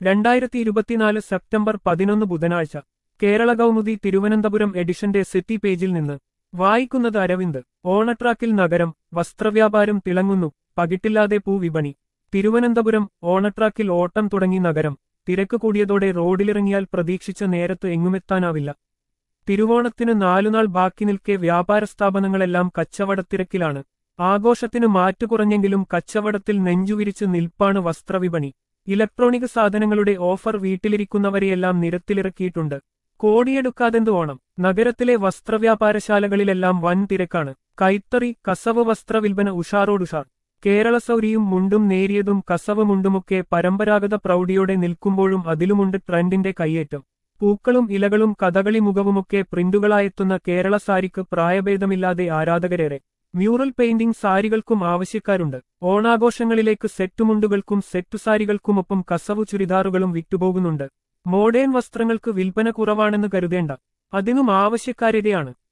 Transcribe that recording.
രണ്ടായിരത്തി ഇരുപത്തിനാല് സെപ്റ്റംബർ പതിനൊന്ന് ബുധനാഴ്ച കേരള കൗമുദി തിരുവനന്തപുരം എഡിഷന്റെ സിറ്റി പേജിൽ നിന്ന് വായിക്കുന്നത് അരവിന്ദ് ഓണട്രാക്കിൽ നഗരം വസ്ത്രവ്യാപാരം തിളങ്ങുന്നു പകിട്ടില്ലാതെ പൂവിപണി തിരുവനന്തപുരം ഓണട്രാക്കിൽ ഓട്ടം തുടങ്ങി നഗരം തിരക്ക് കൂടിയതോടെ റോഡിലിറങ്ങിയാൽ പ്രതീക്ഷിച്ച നേരത്ത് എങ്ങുമെത്താനാവില്ല തിരുവോണത്തിന് നാലുനാൾ ബാക്കി നിൽക്കെ വ്യാപാര സ്ഥാപനങ്ങളെല്ലാം കച്ചവടത്തിരക്കിലാണ് ആഘോഷത്തിന് മാറ്റുകുറഞ്ഞെങ്കിലും കച്ചവടത്തിൽ നെഞ്ചുവിരിച്ച് നിൽപ്പാണ് വസ്ത്രവിപണി ഇലക്ട്രോണിക് സാധനങ്ങളുടെ ഓഫർ വീട്ടിലിരിക്കുന്നവരെയെല്ലാം നിരത്തിലിറക്കിയിട്ടുണ്ട് കോടിയെടുക്കാതെന്ത് ഓണം നഗരത്തിലെ വസ്ത്രവ്യാപാരശാലകളിലെല്ലാം വൻ തിരക്കാണ് കൈത്തറി കസവ് വസ്ത്രവിൽപ്പന ഉഷാറോടുഷാർ കേരള സൗരിയും മുണ്ടും നേരിയതും കസവ് മുണ്ടുമൊക്കെ പരമ്പരാഗത പ്രൗഢിയോടെ നിൽക്കുമ്പോഴും അതിലുമുണ്ട് ട്രെൻഡിന്റെ കയ്യേറ്റം പൂക്കളും ഇലകളും കഥകളി മുഖവുമൊക്കെ പ്രിന്റുകളായെത്തുന്ന കേരള സാരിക്ക് പ്രായഭേദമില്ലാതെ ആരാധകരേറെ മ്യൂറൽ പെയിന്റിംഗ് സാരികൾക്കും ആവശ്യക്കാരുണ്ട് ഓണാഘോഷങ്ങളിലേക്ക് സെറ്റുമുണ്ടുകൾക്കും സെറ്റുസാരികൾക്കുമൊപ്പം കസവു ചുരിദാറുകളും വിറ്റുപോകുന്നുണ്ട് മോഡേൺ വസ്ത്രങ്ങൾക്ക് വിൽപ്പന കുറവാണെന്ന് കരുതേണ്ട അതിനും ആവശ്യക്കാരിടെയാണ്